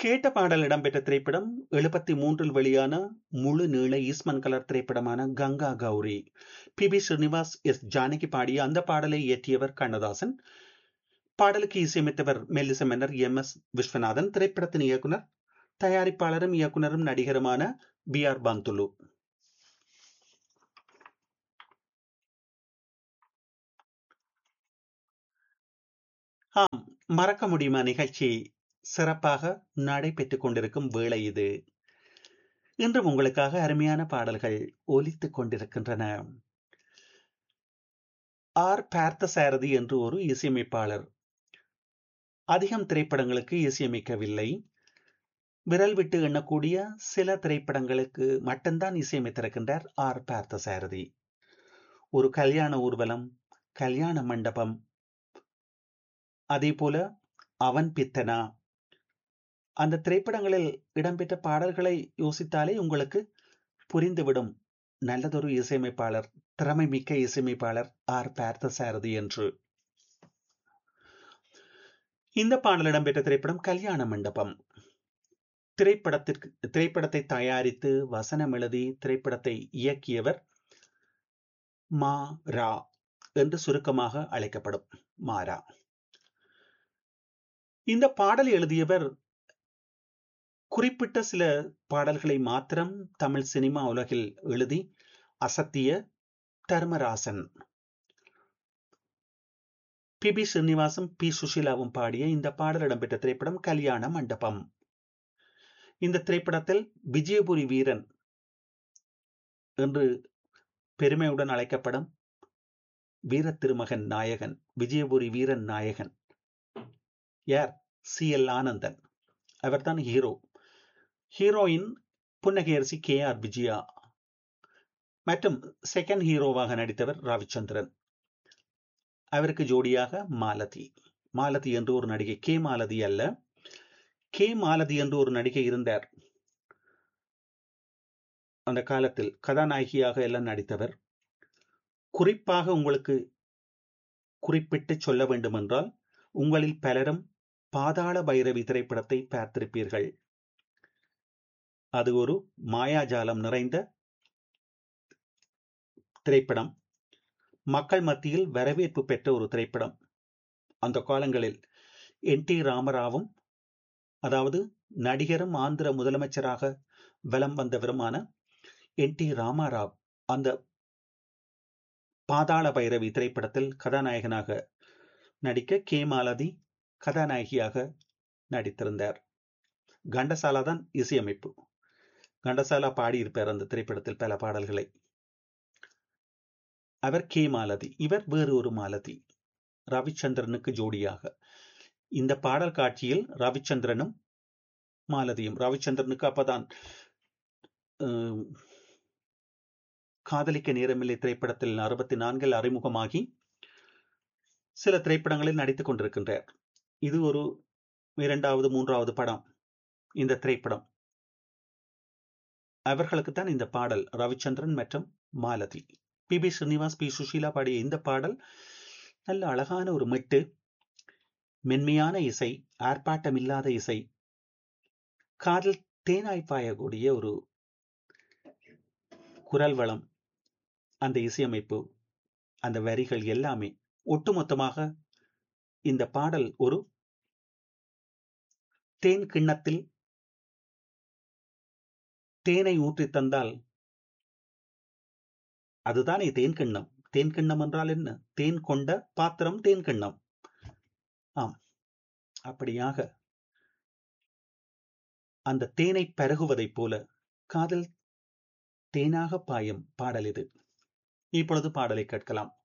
கேட்ட பாடல் இடம்பெற்ற திரைப்படம் எழுபத்தி மூன்றில் வெளியான முழு நீள ஈஸ்மன் கலர் திரைப்படமான Ganga Gowri P B Srinivas S Janaki பாடிய அந்த பாடலை இயற்றியவர் கண்ணதாசன் பாடலுக்கு இசையமைத்தவர் மெல்லிச மன்னர் எம் எஸ் விஸ்வநாதன் திரைப்படத்தின் இயக்குனர் தயாரிப்பாளரும் இயக்குனரும் நடிகருமான பி ஆர் பந்துலு ஆம் மறக்க முடியுமா நிகழ்ச்சி சிறப்பாக நடைபெற்றுக் கொண்டிருக்கும் வேளை இது இன்றும் உங்களுக்காக அருமையான பாடல்கள் ஒலித்துக் கொண்டிருக்கின்றன ஆர் பார்த்த சாரதி என்று ஒரு இசையமைப்பாளர் அதிகம் திரைப்படங்களுக்கு இசையமைக்கவில்லை விரல் விட்டு எண்ணக்கூடிய சில திரைப்படங்களுக்கு மட்டும்தான் இசையமைத்திருக்கின்றார் ஆர் பார்த்த சாரதி ஒரு கல்யாண ஊர்வலம் கல்யாண மண்டபம் அதே போல அவன் பித்தனா அந்த திரைப்படங்களில் இடம்பெற்ற பாடல்களை யோசித்தாலே உங்களுக்கு புரிந்துவிடும் நல்லதொரு இசையமைப்பாளர் திறமை மிக்க இசையமைப்பாளர் ஆர் பார்த்த சாரதி என்று இந்த பாடல் இடம்பெற்ற திரைப்படம் கல்யாண மண்டபம் திரைப்படத்திற்கு திரைப்படத்தை தயாரித்து வசனம் எழுதி திரைப்படத்தை இயக்கியவர் மா ரா என்று சுருக்கமாக அழைக்கப்படும் மாரா இந்த பாடல் எழுதியவர் குறிப்பிட்ட சில பாடல்களை மாத்திரம் தமிழ் சினிமா உலகில் எழுதி அசத்திய தர்மராசன் பி பி ஸ்ரீனிவாசும் பி சுஷீலாவும் பாடிய இந்த பாடல் இடம்பெற்ற திரைப்படம் கல்யாண மண்டபம் இந்த திரைப்படத்தில் விஜயபுரி வீரன் என்று பெருமையுடன் அழைக்கப்படும் வீர திருமகன் நாயகன் விஜயபுரி வீரன் நாயகன் யார் சி எல் ஆனந்தன் அவர்தான் ஹீரோ ஹீரோயின் புன்னகையரசி கே ஆர் விஜயா மற்றும் செகண்ட் ஹீரோவாக நடித்தவர் ரவிச்சந்திரன் அவருக்கு ஜோடியாக மாலதி மாலதி என்று ஒரு நடிகை கே மாலதி அல்ல கே மாலதி என்று ஒரு நடிகை இருந்தார் அந்த காலத்தில் கதாநாயகியாக எல்லாம் நடித்தவர் குறிப்பாக உங்களுக்கு குறிப்பிட்டு சொல்ல வேண்டும் என்றால் உங்களில் பலரும் பாதாள பைரவி திரைப்படத்தை பார்த்திருப்பீர்கள் அது ஒரு மாயாஜாலம் நிறைந்த திரைப்படம் மக்கள் மத்தியில் வரவேற்பு பெற்ற ஒரு திரைப்படம் அந்த காலங்களில் என் டி ராமராவும் அதாவது நடிகரும் ஆந்திர முதலமைச்சராக வலம் வந்தவருமான என் டி ராமாராவ் அந்த பாதாள பைரவி திரைப்படத்தில் கதாநாயகனாக நடிக்க கே மாலதி கதாநாயகியாக நடித்திருந்தார் கண்டசாலா தான் இசையமைப்பு கண்டசாலா பாடியிருப்பார் அந்த திரைப்படத்தில் பல பாடல்களை அவர் கே மாலதி இவர் வேறு ஒரு மாலதி ரவிச்சந்திரனுக்கு ஜோடியாக இந்த பாடல் காட்சியில் ரவிச்சந்திரனும் மாலதியும் ரவிச்சந்திரனுக்கு அப்பதான் காதலிக்க நேரமில்லை திரைப்படத்தில் அறுபத்தி நான்கில் அறிமுகமாகி சில திரைப்படங்களில் நடித்துக் கொண்டிருக்கின்றார் இது ஒரு இரண்டாவது மூன்றாவது படம் இந்த திரைப்படம் அவர்களுக்கு தான் இந்த பாடல் ரவிச்சந்திரன் மற்றும் Malathi P B Srinivas P Susheela பாடிய இந்த பாடல் நல்ல அழகான ஒரு மெட்டு மென்மையான இசை ஆர்ப்பாட்டம் இல்லாத இசை காதல் தேனாய் பாயக்கூடிய ஒரு குரல் வளம் அந்த இசையமைப்பு அந்த வரிகள் எல்லாமே ஒட்டுமொத்தமாக இந்த பாடல் ஒரு தேன் கிண்ணத்தில் தேனை ஊற்றி தந்தால் அதுதானே தேன் கிண்ணம் தேன் கிண்ணம் என்றால் என்ன தேன் கொண்ட பாத்திரம் தேன் கிண்ணம் ஆம் அப்படியாக அந்த தேனை பருகுவதைப் போல காதல் தேனாக பாயும் பாடல் இது இப்பொழுது பாடலை கேட்கலாம்